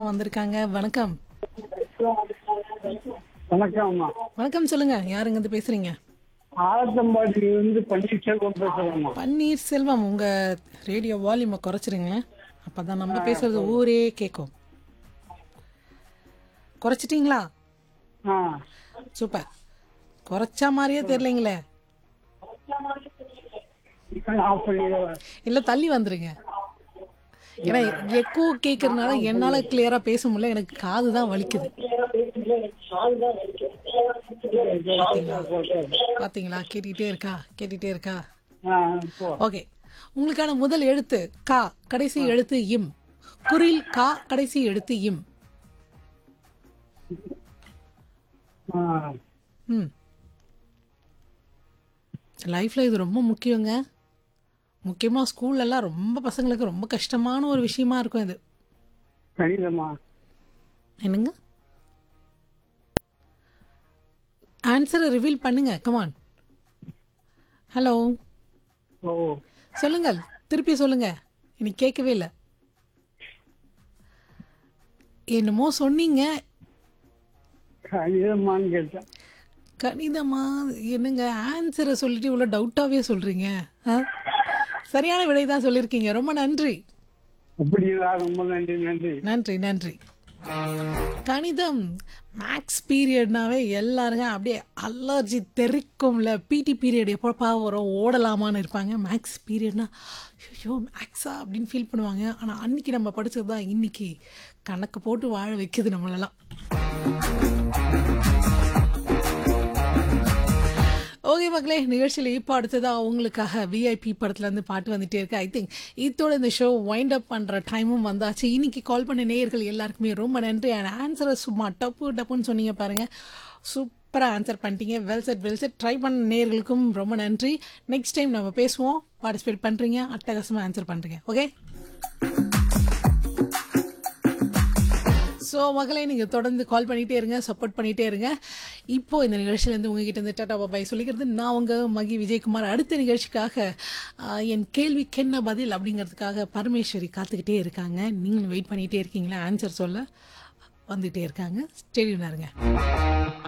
வந்திருக்காங்க வணக்கம் வணக்கம் அம்மா வணக்கம் சொல்லுங்க யாருங்க இருந்து பேசுறீங்க ஆலத்தம்பாடியிலிருந்து பன்னீர்செல்வம் பேசுறேம்மா பன்னீர் செல்வம் உங்க ரேடியோ வால்யூமை குறைச்சிருங்க அப்பதான் நம்ம பேசுறது ஊரே கேட்கும் குறைச்சிட்டீங்களா ஆ சூப்பர் குறைச்சா மாதிரியே தெரியலங்களே அப்படி இல்ல தள்ளி வந்துருங்க ஏன்னா எக்கோ கேட்கறதுனால என்னால கிளியரா பேச முடியல எனக்கு காது தான் வலிக்குது பாத்தீங்களா கேட்டுக்கிட்டே இருக்கா கேட்டுக்கிட்டே இருக்கா ஆ, இப்போ. ஓகே உங்களுக்கான முதல் எழுத்து கா கடைசி எழுத்து இம் குரில் கா கடைசி எழுத்து இம் ஆ, ம் லைஃப்ல இது ரொம்ப முக்கியங்க முக்கியமா ஸ்கூல்ல எல்லாம் ரொம்ப பசங்களுக்கு ரொம்ப கஷ்டமான ஒரு விஷயமா இருக்கும் இது கணிதம்மா என்னங்க ஆன்சரை ரிவீல் பண்ணுங்க கமான் ஹலோ ஓ சொல்லுங்கள் திருப்பி சொல்லுங்க எனக்கு கேட்கவே இல்லை என்னமோ சொன்னீங்க கணிதம்மான்னு கேட்டேன் கணிதமா என்னங்க ஆன்சரை சொல்லிட்டு இவ்வளோ டவுட்டாகவே சொல்கிறீங்க ஆ சரியான விடை தான் சொல்லியிருக்கீங்க ரொம்ப நன்றி அப்படிங்களா ரொம்ப நன்றி நன்றி நன்றி நன்றி கணிதம் மேக்ஸ் பீரியட்னாவே எல்லாருங்க அப்படியே அலர்ஜி தெறிக்கும்ல பிடி பீரியட் எப்பப்பா வரும் ஓடலாமான்னு இருப்பாங்க மேக்ஸ் பீரியட்னா ஐயோ மேக்ஸா அப்படின்னு ஃபீல் பண்ணுவாங்க ஆனால் அன்னைக்கு நம்ம படிச்சது தான் இன்னைக்கு கணக்கு போட்டு வாழ வைக்குது நம்மளெல்லாம் ஓகே மக்களே நிகழ்ச்சியில் இப்போ அடுத்ததாக உங்களுக்காக விஐபி படத்துலேருந்து பாட்டு வந்துட்டே இருக்கு ஐ திங்க் இதோட இந்த ஷோ வைண்ட் அப் பண்ணுற டைமும் வந்தாச்சு இன்னைக்கு கால் பண்ண நேயர்கள் எல்லாருக்குமே ரொம்ப நன்றி அண்ட் ஆன்சரை சும்மா டப்பு டப்புன்னு சொன்னீங்க பாருங்க சூப்பராக ஆன்சர் பண்ணிட்டீங்க well said well said try பண்ண நேயர்களுக்கும் ரொம்ப நன்றி நெக்ஸ்ட் டைம் நம்ம பேசுவோம் பார்ட்டிசிபேட் பண்ணுறீங்க அட்டகாசமாக ஆன்சர் பண்ணுறீங்க ஓகே ஸோ மகளே நீங்கள் தொடர்ந்து கால் பண்ணிகிட்டே இருங்க சப்போர்ட் பண்ணிகிட்டே இருங்க இப்போ இந்த நிகழ்ச்சியிலேருந்து உங்ககிட்ட இருந்து டாடா பாபாய் சொல்லிக்கிறது நான் உங்கள் மகி விஜயகுமார் அடுத்த நிகழ்ச்சிக்காக ஆஹ், என் கேள்விக்கு என்ன பதில் அப்படிங்கிறதுக்காக பரமேஸ்வரி காத்துக்கிட்டே இருக்காங்க நீங்களும் வெயிட் பண்ணிகிட்டே இருக்கீங்களா ஆன்சர் சொல்ல வந்துகிட்டே இருக்காங்க ஸ்டேடியம் இருங்க